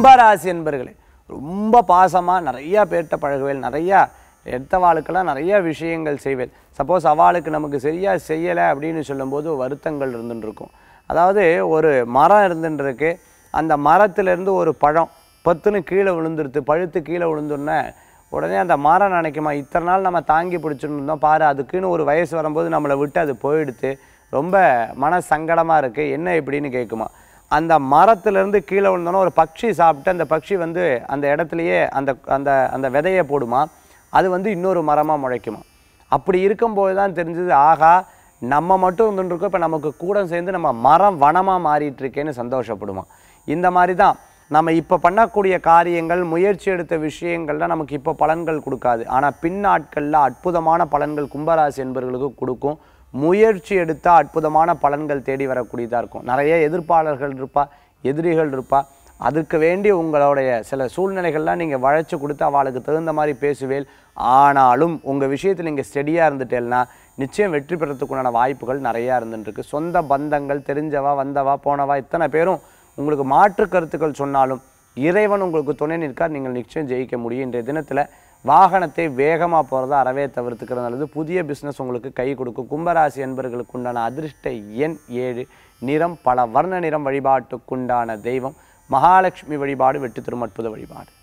கும்பராசி என்பர்களே ரொம்ப பாசமாக நிறையா பேர்கிட்ட பழகுவேல் நிறையா எடுத்தவாளுக்கெல்லாம் நிறைய விஷயங்கள் செய்வேன் சப்போஸ் அவளுக்கு நமக்கு சரியாக செய்யலை அப்படின்னு சொல்லும்போது வருத்தங்கள் இருந்துட்டு இருக்கும் அதாவது ஒரு மரம் இருந்துருக்கு அந்த மரத்திலிருந்து ஒரு பழம் பத்துன்னு கீழே விழுந்துருது பழுத்து கீழே விழுந்துருன்னே உடனே அந்த மரம் நினைக்குமா இத்தனை நாள் நம்ம தாங்கி பிடிச்சிட்டு இருந்தோம் பாரு அதுக்குன்னு ஒரு வயசு வரும்போது நம்மளை விட்டு அது போயிடுத்து ரொம்ப மன சங்கடமாக இருக்குது என்ன இப்படின்னு கேட்குமா அந்த மரத்துலேருந்து கீழே விழுந்தோன்னா ஒரு பட்சி சாப்பிட்டு அந்த பட்சி வந்து அந்த இடத்துலையே அந்த அந்த அந்த விதையை போடுமா அது வந்து இன்னொரு மரமாக முளைக்குமா அப்படி இருக்கும்போது தான் தெரிஞ்சது ஆகா நம்ம மட்டும் இருந்துருக்கோம் இப்போ நமக்கு கூட சேர்ந்து நம்ம மரம் வனமாக மாறிட்டு இருக்கேன்னு சந்தோஷப்படுமா இந்த மாதிரி தான் நம்ம இப்போ பண்ணக்கூடிய காரியங்கள் முயற்சி எடுத்த விஷயங்கள்ல நமக்கு இப்போ பலன்கள் கொடுக்காது ஆனால் பின்னாட்களில் அற்புதமான பலன்கள் கும்பராசி என்பவர்களுக்கு கொடுக்கும் முயற்சி எடுத்தால் அற்புதமான பலன்கள் தேடி வரக்கூடியதாக இருக்கும் நிறைய எதிர்ப்பாளர்கள் இருப்பா எதிரிகள் இருப்பா அதுக்கு வேண்டி உங்களுடைய சில சூழ்நிலைகள்லாம் நீங்கள் வளைச்சு கொடுத்து அவளுக்கு தகுந்த மாதிரி பேசுவேல் ஆனாலும் உங்கள் விஷயத்தில் நீங்கள் ஸ்டெடியாக இருந்துட்டேன்னா நிச்சயம் வெற்றி பெறத்துக்குண்டான வாய்ப்புகள் நிறையா இருந்துருக்கு சொந்த பந்தங்கள் தெரிஞ்சவா வந்தவா போனவா இத்தனை பேரும் உங்களுக்கு மாற்று கருத்துக்கள் சொன்னாலும் இறைவன் உங்களுக்கு துணை நிற்கார் நீங்கள் நிச்சயம் ஜெயிக்க முடியும் இன்றைய தினத்தில் வாகனத்தை வேகமாக போகிறத அறவே தவிர்த்துக்கிறது நல்லது புதிய பிஸ்னஸ் உங்களுக்கு கை கொடுக்கும் கும்பராசி என்பவர்களுக்கு உண்டான அதிர்ஷ்ட எண் ஏழு நிறம் பல வர்ண நிறம் வழிபாட்டுக்குண்டான தெய்வம் மகாலட்சுமி வழிபாடு வெற்றி திருமற்புத வழிபாடு